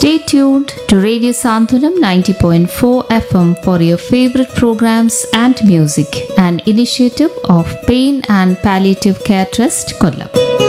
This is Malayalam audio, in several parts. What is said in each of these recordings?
Stay tuned to Radio Santhanam 90.4 FM for your favorite programs and music, an initiative of Pain and Palliative Care Trust, Kollam.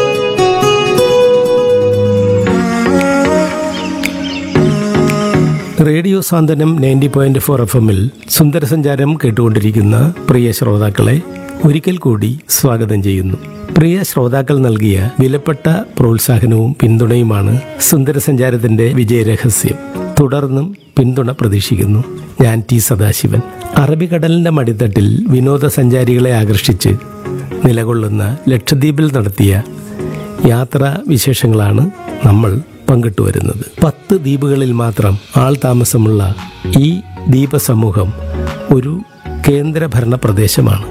Radio Santhwanam ninety point four F എമ്മിൽ സുന്ദരസഞ്ചാരം കേട്ടുകൊണ്ടിരിക്കുന്ന പ്രിയ ശ്രോതാക്കളെ ഒരിക്കൽ കൂടി സ്വാഗതം ചെയ്യുന്നു പ്രിയ ശ്രോതാക്കൾ നൽകിയ വിലപ്പെട്ട പ്രോത്സാഹനവും പിന്തുണയുമാണ് സുന്ദരസഞ്ചാരത്തിന്റെ വിജയരഹസ്യം തുടർന്നും പിന്തുണ പ്രതീക്ഷിക്കുന്നു ഞാൻ ടി സദാശിവൻ അറബിക്കടലിന്റെ മടിത്തട്ടിൽ വിനോദസഞ്ചാരികളെ ആകർഷിച്ച് നിലകൊള്ളുന്ന ലക്ഷദ്വീപിൽ നടത്തിയ യാത്രാ വിശേഷങ്ങളാണ് നമ്മൾ പങ്കിട്ടു വരുന്നത് പത്ത് ദ്വീപുകളിൽ മാത്രം ആൾ താമസമുള്ള ഈ ദ്വീപസമൂഹം ഒരു കേന്ദ്രഭരണ പ്രദേശമാണ്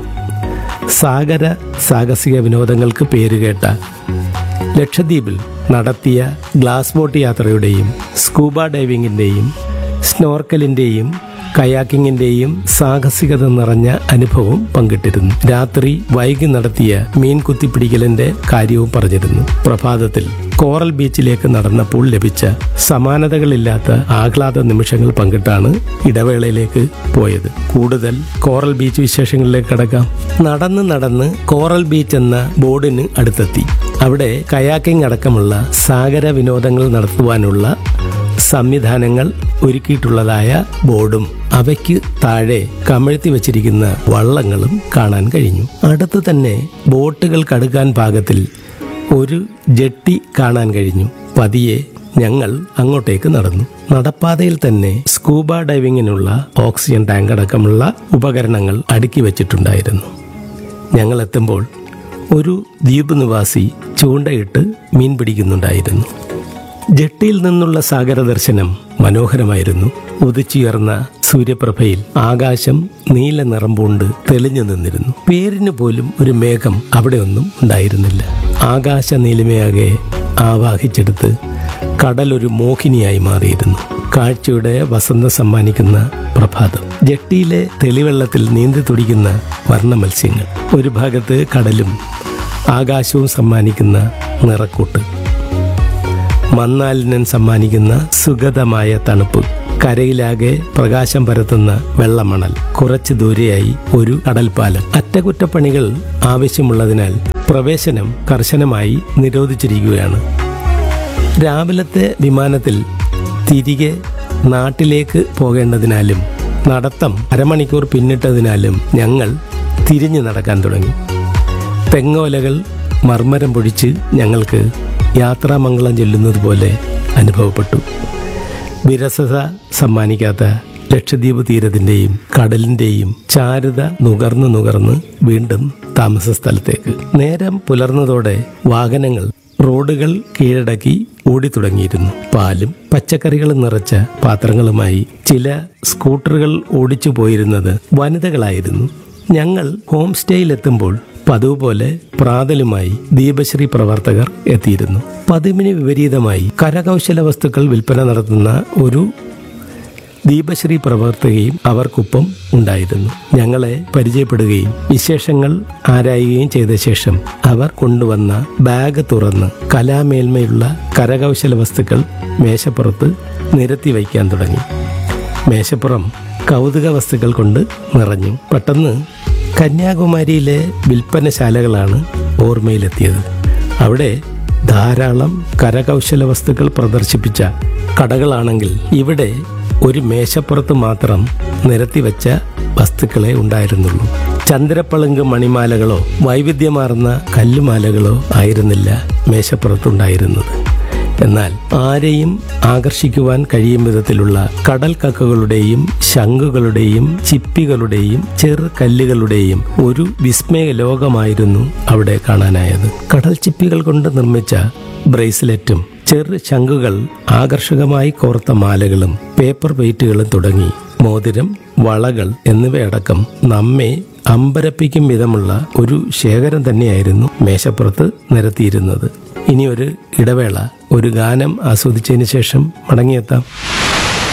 സാഗര സാഹസിക വിനോദങ്ങൾക്ക് പേരുകേട്ട ലക്ഷദ്വീപിൽ നടത്തിയ ഗ്ലാസ് ബോട്ട് യാത്രയുടെയും സ്കൂബ ഡൈവിങ്ങിൻ്റെയും സ്നോർക്കലിൻ്റെയും കയാക്കിങ്ങിൻ്റെയും സാഹസികത നിറഞ്ഞ അനുഭവം പങ്കിട്ടിരുന്നു രാത്രി വൈകി നടത്തിയ മീൻ കുത്തിപ്പിടിക്കലിന്റെ കാര്യവും പറഞ്ഞിരുന്നു പ്രഭാതത്തിൽ കോറൽ ബീച്ചിലേക്ക് നടന്നപ്പോൾ ലഭിച്ച സമാനതകളില്ലാത്ത ആഹ്ലാദ നിമിഷങ്ങൾ പങ്കിട്ടാണ് ഇടവേളയിലേക്ക് പോയത് കൂടുതൽ കോറൽ ബീച്ച് വിശേഷങ്ങളിലേക്ക് കടക്കാം നടന്ന് നടന്ന് കോറൽ ബീച്ച് എന്ന ബോർഡിന് അടുത്തെത്തി അവിടെ കയാക്കിംഗ് അടക്കമുള്ള സാഗര വിനോദങ്ങൾ നടത്തുവാനുള്ള സംവിധാനങ്ങൾ ഒരുക്കിയിട്ടുള്ളതായ ബോർഡും അവയ്ക്ക് താഴെ കമഴ്ത്തി വച്ചിരിക്കുന്ന വള്ളങ്ങളും കാണാൻ കഴിഞ്ഞു അടുത്ത് തന്നെ ബോട്ടുകൾ കടുക്കാൻ പാകത്തിൽ ഒരു ജെട്ടി കാണാൻ കഴിഞ്ഞു പതിയെ ഞങ്ങൾ അങ്ങോട്ടേക്ക് നടന്നു നടപ്പാതയിൽ തന്നെ സ്കൂബ ഡൈവിങ്ങിനുള്ള ഓക്സിജൻ ടാങ്ക് അടക്കമുള്ള ഉപകരണങ്ങൾ അടുക്കി വച്ചിട്ടുണ്ടായിരുന്നു ഞങ്ങൾ എത്തുമ്പോൾ ഒരു ദ്വീപ് നിവാസി ചൂണ്ടയിട്ട് മീൻ പിടിക്കുന്നുണ്ടായിരുന്നു ജെട്ടിയിൽ നിന്നുള്ള സാഗര ദർശനം മനോഹരമായിരുന്നു ഉദിച്ചുയർന്ന സൂര്യപ്രഭയിൽ ആകാശം നീല നിറം പൂണ്ട് തെളിഞ്ഞു നിന്നിരുന്നു പേരിന് പോലും ഒരു മേഘം അവിടെ ഒന്നും ഉണ്ടായിരുന്നില്ല ആകാശ നീലിമയാകെ ആവാഹിച്ചെടുത്ത് കടലൊരു മോഹിനിയായി മാറിയിരുന്നു കാഴ്ചയുടെ വസന്തം സമ്മാനിക്കുന്ന പ്രഭാതം ജെട്ടിയിലെ തെളിവെള്ളത്തിൽ നീന്തി തുടിക്കുന്ന വർണ്ണ മത്സ്യങ്ങൾ ഒരു ഭാഗത്ത് കടലും ആകാശവും സമ്മാനിക്കുന്ന നിറക്കൂട്ട് മന്നാലിനൻ സമ്മാനിക്കുന്ന സുഗതമായ തണുപ്പ് കരയിലാകെ പ്രകാശം പരത്തുന്ന വെള്ളമണൽ കുറച്ചു ദൂരെയായി ഒരു കടൽപ്പാലം അറ്റകുറ്റപ്പണികൾ ആവശ്യമുള്ളതിനാൽ പ്രവേശനം കർശനമായി നിരോധിച്ചിരിക്കുകയാണ് രാവിലത്തെ വിമാനത്തിൽ തിരികെ നാട്ടിലേക്ക് പോകേണ്ടതിനാലും നടത്തം അരമണിക്കൂർ പിന്നിട്ടതിനാലും ഞങ്ങൾ തിരിഞ്ഞു നടക്കാൻ തുടങ്ങി തെങ്ങോലകൾ മർമ്മരം പൊഴിച്ച് ഞങ്ങൾക്ക് യാത്രാമംഗളം ചെല്ലുന്നത് പോലെ അനുഭവപ്പെട്ടു വിരസത സമ്മാനിക്കാത്ത ലക്ഷദ്വീപ് തീരത്തിൻ്റെയും കടലിൻ്റെയും ചാരുത നുകർന്ന് നുകർന്ന് വീണ്ടും താമസ സ്ഥലത്തേക്ക് നേരം പുലർന്നതോടെ വാഹനങ്ങൾ റോഡുകൾ കീഴടക്കി ഓടിത്തുടങ്ങിയിരുന്നു പാലും പച്ചക്കറികളും നിറച്ച പാത്രങ്ങളുമായി ചില സ്കൂട്ടറുകൾ ഓടിച്ചു പോയിരുന്നത് വനിതകളായിരുന്നു ഞങ്ങൾ ഹോം സ്റ്റേയിലെത്തുമ്പോൾ പതിവ് പോലെ പ്രാതലുമായി ദീപശ്രീ പ്രവർത്തകർ എത്തിയിരുന്നു പതിവിന് വിപരീതമായി കരകൗശല വസ്തുക്കൾ വിൽപ്പന നടത്തുന്ന ഒരു ദീപശ്രീ പ്രവർത്തകയും അവർക്കൊപ്പം ഉണ്ടായിരുന്നു ഞങ്ങളെ പരിചയപ്പെടുകയും വിശേഷങ്ങൾ ആരായുകയും ചെയ്ത ശേഷം അവർ കൊണ്ടുവന്ന ബാഗ് തുറന്ന് കലാമേന്മയുള്ള കരകൗശല വസ്തുക്കൾ മേശപ്പുറത്ത് നിരത്തി വയ്ക്കാൻ തുടങ്ങി മേശപ്പുറം കൗതുക വസ്തുക്കൾ കൊണ്ട് നിറഞ്ഞു പെട്ടെന്ന് കന്യാകുമാരിയിലെ വിൽപ്പനശാലകളാണ് ഓർമ്മയിലെത്തിയത് അവിടെ ധാരാളം കരകൗശല വസ്തുക്കൾ പ്രദർശിപ്പിച്ച കടകളാണെങ്കിൽ ഇവിടെ ഒരു മേശപ്പുറത്ത് മാത്രം നിരത്തി വെച്ച വസ്തുക്കളെ ഉണ്ടായിരുന്നുള്ളൂ ചന്ദ്രപ്പളുങ്ക് മണിമാലകളോ വൈവിധ്യമാർന്ന കല്ലുമാലകളോ ആയിരുന്നില്ല മേശപ്പുറത്തുണ്ടായിരുന്നത് എന്നാൽ ആരെയും ആകർഷിക്കുവാൻ കഴിയും വിധത്തിലുള്ള കടൽ കക്കകളുടെയും ശംഖുകളുടെയും ചിപ്പികളുടെയും ചെറു കല്ലുകളുടെയും ഒരു വിസ്മയ ലോകമായിരുന്നു അവിടെ കാണാനായത് കടൽ ചിപ്പികൾ കൊണ്ട് നിർമ്മിച്ച ബ്രേസ്ലെറ്റും ചെറു ശംഖുകൾ ആകർഷകമായി കോർത്ത മാലകളും പേപ്പർ വെയിറ്റുകളും തുടങ്ങി മോതിരം വളകൾ എന്നിവയടക്കം നമ്മെ അമ്പരപ്പിക്കും വിധമുള്ള ഒരു ശേഖരം തന്നെയായിരുന്നു മേശപ്പുറത്ത് നിരത്തിയിരുന്നത് ഇനി ഒരു ഇടവേള ഒരു ഗാനം ആസ്വദിച്ചതിന് ശേഷം മടങ്ങിയെത്താം